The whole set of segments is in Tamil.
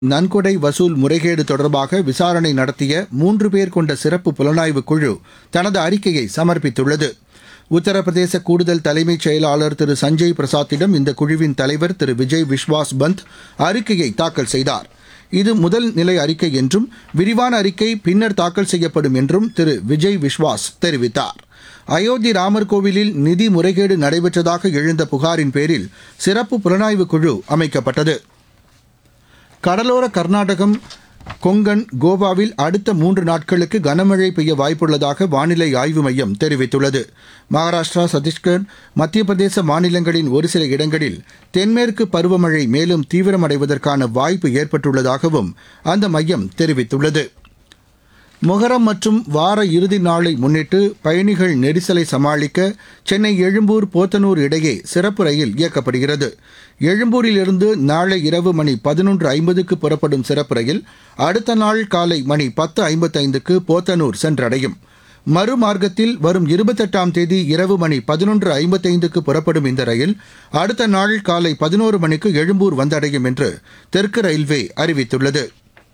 நன்கொடை வசூல் முறைகேடு தொடர்பாக விசாரணை நடத்திய மூன்று பேர் கொண்ட சிறப்பு புலனாய்வு குழு தனது அறிக்கையை சமர்ப்பித்துள்ளது உத்தரப்பிரதேச கூடுதல் தலைமைச் செயலாளர் திரு சஞ்சய் பிரசாத்திடம் இந்த குழுவின் தலைவர் திரு விஜய் விஸ்வாஸ் பந்த் அறிக்கையை தாக்கல் செய்தார் இது முதல் நிலை அறிக்கை என்றும் விரிவான அறிக்கை பின்னர் தாக்கல் செய்யப்படும் என்றும் திரு விஜய் விஸ்வாஸ் தெரிவித்தார் அயோத்தி ராமர் கோவிலில் நிதி முறைகேடு நடைபெற்றதாக எழுந்த புகாரின் பேரில் சிறப்பு புலனாய்வு குழு அமைக்கப்பட்டது கடலோர கர்நாடகம் கொங்கன் கோவாவில் அடுத்த மூன்று நாட்களுக்கு கனமழை பெய்ய வாய்ப்புள்ளதாக வானிலை ஆய்வு மையம் தெரிவித்துள்ளது மகாராஷ்டிரா சத்தீஸ்கர் மத்திய பிரதேச மாநிலங்களின் ஒரு சில இடங்களில் தென்மேற்கு பருவமழை மேலும் தீவிரமடைவதற்கான வாய்ப்பு ஏற்பட்டுள்ளதாகவும் அந்த மையம் தெரிவித்துள்ளது முகரம் மற்றும் வார இறுதி நாளை முன்னிட்டு பயணிகள் நெரிசலை சமாளிக்க சென்னை எழும்பூர் போத்தனூர் இடையே சிறப்பு ரயில் இயக்கப்படுகிறது எழும்பூரிலிருந்து நாளை இரவு மணி பதினொன்று ஐம்பதுக்கு புறப்படும் சிறப்பு ரயில் அடுத்த நாள் காலை மணி பத்து ஐம்பத்தைந்துக்கு போத்தனூர் சென்றடையும் மறுமார்க்கத்தில் வரும் இருபத்தெட்டாம் தேதி இரவு மணி பதினொன்று ஐம்பத்தைந்துக்கு புறப்படும் இந்த ரயில் அடுத்த நாள் காலை பதினோரு மணிக்கு எழும்பூர் வந்தடையும் என்று தெற்கு ரயில்வே அறிவித்துள்ளது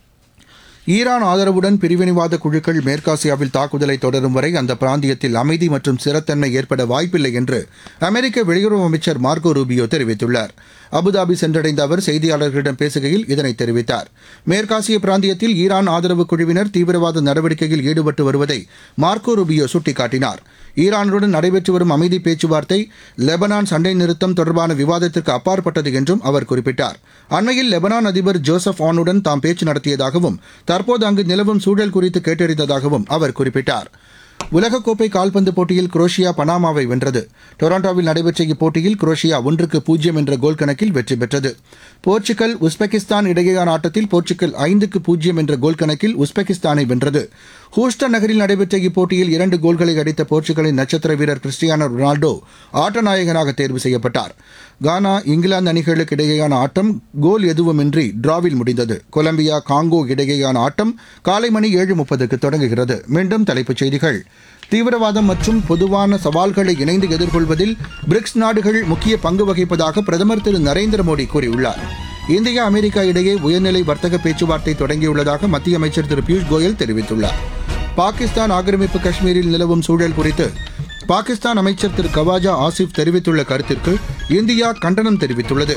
ஈரான் ஆதரவுடன் பிரிவினைவாத குழுக்கள் மேற்காசியாவில் தாக்குதலை தொடரும் வரை அந்த பிராந்தியத்தில் அமைதி மற்றும் ஸ்திரத்தன்மை ஏற்பட வாய்ப்பில்லை என்று அமெரிக்க வெளியுறவு அமைச்சர் மார்கோ ரூபியோ தெரிவித்துள்ளார் அபுதாபி சென்றடைந்த அவர் செய்தியாளர்களிடம் பேசுகையில் இதனை தெரிவித்தார் மேற்காசிய பிராந்தியத்தில் ஈரான் ஆதரவு குழுவினர் தீவிரவாத நடவடிக்கையில் ஈடுபட்டு வருவதை மார்கோ ரூபியோ சுட்டிக்காட்டினார் ஈரானுடன் நடைபெற்று வரும் அமைதி பேச்சுவார்த்தை லெபனான் சண்டை நிறுத்தம் தொடர்பான விவாதத்திற்கு அப்பாற்பட்டது என்றும் அவர் குறிப்பிட்டார் அண்மையில் லெபனான் அதிபர் ஜோசப் ஆனுடன் தாம் பேச்சு நடத்தியதாகவும் தற்போது அங்கு நிலவும் சூழல் குறித்து கேட்டறிந்ததாகவும் அவர் குறிப்பிட்டார் உலகக்கோப்பை கால்பந்து போட்டியில் குரோஷியா பனாமாவை வென்றது டொரண்டோவில் நடைபெற்ற இப்போட்டியில் குரோஷியா ஒன்றுக்கு பூஜ்ஜியம் என்ற கோல் கணக்கில் வெற்றி பெற்றது போர்ச்சுகல் உஸ்பெகிஸ்தான் இடையேயான ஆட்டத்தில் போர்ச்சுகல் ஐந்துக்கு பூஜ்ஜியம் என்ற கோல் கணக்கில் உஸ்பெகிஸ்தானை வென்றது ஹூஸ்டன் நகரில் நடைபெற்ற இப்போட்டியில் இரண்டு கோல்களை அடித்த போர்ச்சுகலின் நட்சத்திர வீரர் கிறிஸ்டியானோ ரொனால்டோ ஆட்டநாயகனாக தேர்வு செய்யப்பட்டார் கானா இங்கிலாந்து அணிகளுக்கு இடையேயான ஆட்டம் கோல் எதுவுமின்றி டிராவில் முடிந்தது கொலம்பியா காங்கோ இடையேயான ஆட்டம் காலை மணி ஏழு முப்பதுக்கு தொடங்குகிறது மீண்டும் தலைப்புச் செய்திகள் தீவிரவாதம் மற்றும் பொதுவான சவால்களை இணைந்து எதிர்கொள்வதில் பிரிக்ஸ் நாடுகள் முக்கிய பங்கு வகிப்பதாக பிரதமர் திரு நரேந்திர மோடி கூறியுள்ளார் இந்தியா அமெரிக்கா இடையே உயர்நிலை வர்த்தக பேச்சுவார்த்தை தொடங்கியுள்ளதாக மத்திய அமைச்சர் திரு பியூஷ் கோயல் தெரிவித்துள்ளார் பாகிஸ்தான் ஆக்கிரமிப்பு காஷ்மீரில் நிலவும் சூழல் குறித்து பாகிஸ்தான் அமைச்சர் திரு கவாஜா ஆசிப் தெரிவித்துள்ள கருத்திற்கு இந்தியா கண்டனம் தெரிவித்துள்ளது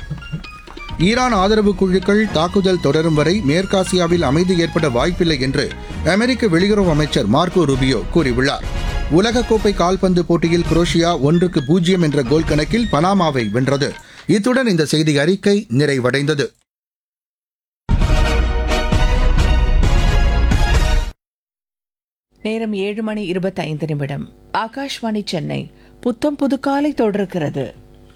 ஈரான் ஆதரவு குழுக்கள் தாக்குதல் தொடரும் வரை மேற்காசியாவில் அமைதி ஏற்பட வாய்ப்பில்லை என்று அமெரிக்க வெளியுறவு அமைச்சர் மார்கோ ரூபியோ கூறியுள்ளார் உலகக்கோப்பை கால்பந்து போட்டியில் குரோஷியா ஒன்றுக்கு பூஜ்ஜியம் என்ற கோல் கணக்கில் பனாமாவை வென்றது இத்துடன் இந்த செய்தி அறிக்கை நிறைவடைந்தது நேரம் ஏழு மணி இருபத்தைந்து நிமிடம் ஆகாஷ்வாணி சென்னை புத்தம் புதுக்காலை தொடர்கிறது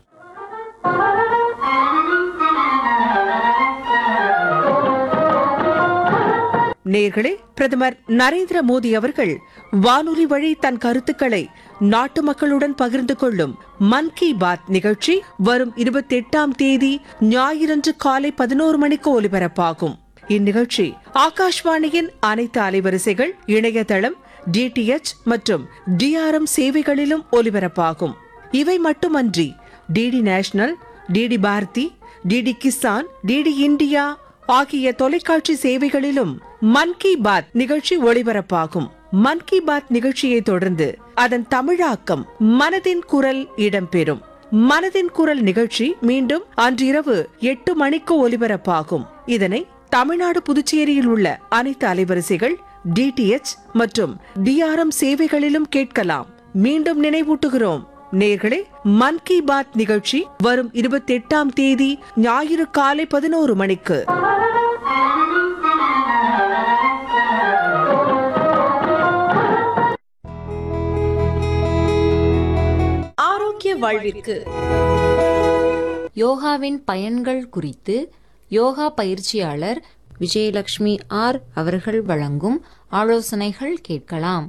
நேர்களே பிரதமர் நரேந்திர மோடி அவர்கள் வானொலி வழி தன் கருத்துக்களை நாட்டு மக்களுடன் பகிர்ந்து கொள்ளும் மன் கி பாத் நிகழ்ச்சி வரும் இருபத்தி எட்டாம் தேதி ஞாயிறன்று காலை பதினோரு மணிக்கு ஒலிபரப்பாகும் இந்நிகழ்ச்சி ஆகாஷ்வாணியின் அனைத்து அலைவரிசைகள் இணையதளம் டிடிஎச் மற்றும் டிஆர்எம் சேவைகளிலும் ஒலிபரப்பாகும் இவை மட்டுமன்றி DD National DD Bharati DD Kisan DD India ஆகிய தொலைக்காட்சி சேவைகளிலும் மன் கி பாத் நிகழ்ச்சி ஒளிபரப்பாகும் மன் கி பாத் நிகழ்ச்சியை தொடர்ந்து அதன் தமிழாக்கம் மனதின் குரல் இடம்பெறும் மனதின் குரல் நிகழ்ச்சி மீண்டும் அன்றிரவு எட்டு மணிக்கு ஒலிபரப்பாகும் இதனை தமிழ்நாடு புதுச்சேரியில் உள்ள அனைத்து அலைவரிசைகள் டிடிஎச் மற்றும் டிஆர்எம் சேவைகளிலும் கேட்கலாம் மீண்டும் நினைவூட்டுகிறோம் நேர்களே மன் கி பாத் நிகழ்ச்சி வரும் இருபத்தி எட்டாம் தேதி ஞாயிறு காலை பதினோரு மணிக்கு ஆரோக்கிய வாழ்விற்கு யோகாவின் பயன்கள் குறித்து யோகா பயிற்சியாளர் விஜயலட்சுமி ஆர் அவர்கள் வழங்கும் ஆலோசனைகள் கேட்கலாம்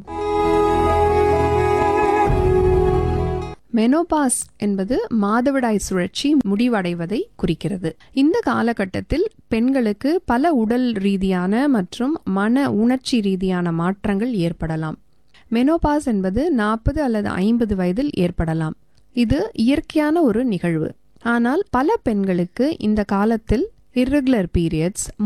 மெனோபாஸ் என்பது மாதவிடாய் சுழற்சி முடிவடைவதை குறிக்கிறது இந்த காலகட்டத்தில் பெண்களுக்கு பல உடல் ரீதியான மற்றும் மன உணர்ச்சி ரீதியான மாற்றங்கள் ஏற்படலாம் மெனோபாஸ் என்பது நாற்பது அல்லது ஐம்பது வயதில் ஏற்படலாம் இது இயற்கையான ஒரு நிகழ்வு ஆனால் பல பெண்களுக்கு இந்த காலத்தில் irregular பீரியட்ஸ்